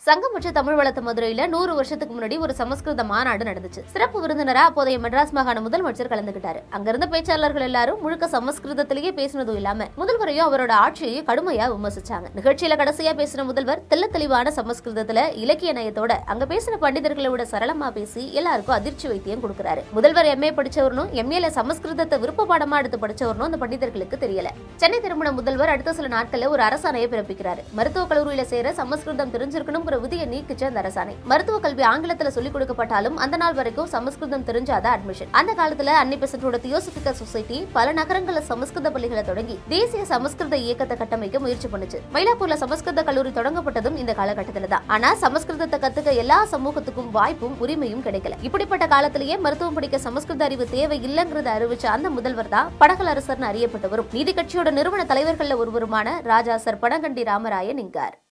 சங்கம் மற்றும் தமிழ் வளர்த்த மதுரையில நூறு வருஷத்துக்கு முன்னாடி ஒரு சமஸ்கிருத மாநாடு நடந்துச்சு சிறப்பு விருந்தினரா அப்போதைய மெட்ராஸ் மாகாண முதலமைச்சர் கலந்துகிட்டாரு அங்கிருந்த பேச்சாளர்கள் எல்லாரும் முழுக்க சமஸ்கிருதத்திலேயே பேசினதும் இல்லாம முதல்வரையும் அவரோட ஆட்சியை கடுமையா விமர்சிச்சாங்க நிகழ்ச்சியில கடைசியா பேசின முதல்வர் தெள்ள தெளிவான சமஸ்கிருதத்துல இலக்கிய நயத்தோட அங்க பேசின பண்டிதர்களை விட சரளமா பேசி எல்லாருக்கும் அதிர்ச்சி வைத்தியம் கொடுக்கறாரு முதல்வர் எம்ஏ படிச்சவரனும் எம்ஏல சமஸ்கிருதத்தை விருப்ப பாடமா எடுத்து படிச்சவரனும் அந்த பண்டிதர்களுக்கு தெரியல சென்னை திரும்பின முதல்வர் அடுத்த சில நாட்கள்ல ஒரு அரசாணையை பிறப்பிக்கிறாரு மருத்துவக் கல்லூரியில சேர சமஸ்கிருதம் தெரிஞ்சிருக்கணுங்கிற விதியை நீக்கிச்ச அந்த அரசாணை மருத்துவ கல்வி ஆங்கிலத்துல சொல்லிக் கொடுக்கப்பட்டாலும் அந்த நாள் வரைக்கும் சமஸ்கிருதம் தெரிஞ்சாதான் அட்மிஷன் அந்த காலத்துல அன்னி பெசன்டோட தியோசிபிகல் சொசைட்டி பல நகரங்கள்ல சமஸ்கிருத பள்ளிகளை தொடங்கி தேசிய சமஸ்கிருத இயக்கத்தை கட்டமைக்க முயற்சி பண்ணுச்சு மயிலாப்பூர்ல சமஸ்கிருத கல்லூரி தொடங்கப்பட்டதும் இந்த காலகட்டத்துல தான் ஆனா சமஸ்கிருதத்தை கத்துக்க எல்லா சமூகத்துக்கும் வாய்ப்பும் உரிமையும் கிடைக்கல இப்படிப்பட்ட காலத்திலேயே மருத்துவம் படிக்க சமஸ்கிருத அறிவு தேவை இல்லைங்கிறத அறிவிச்ச அந்த முதல்வர் தான் படகல் அரசர்னு அறியப்பட்டவரும் நீதி கட்சியோட நிறுவன தலைவர்கள்ல ஒருவருமான ராஜா சர் பனகண்டி ராமராயன் இங்கார்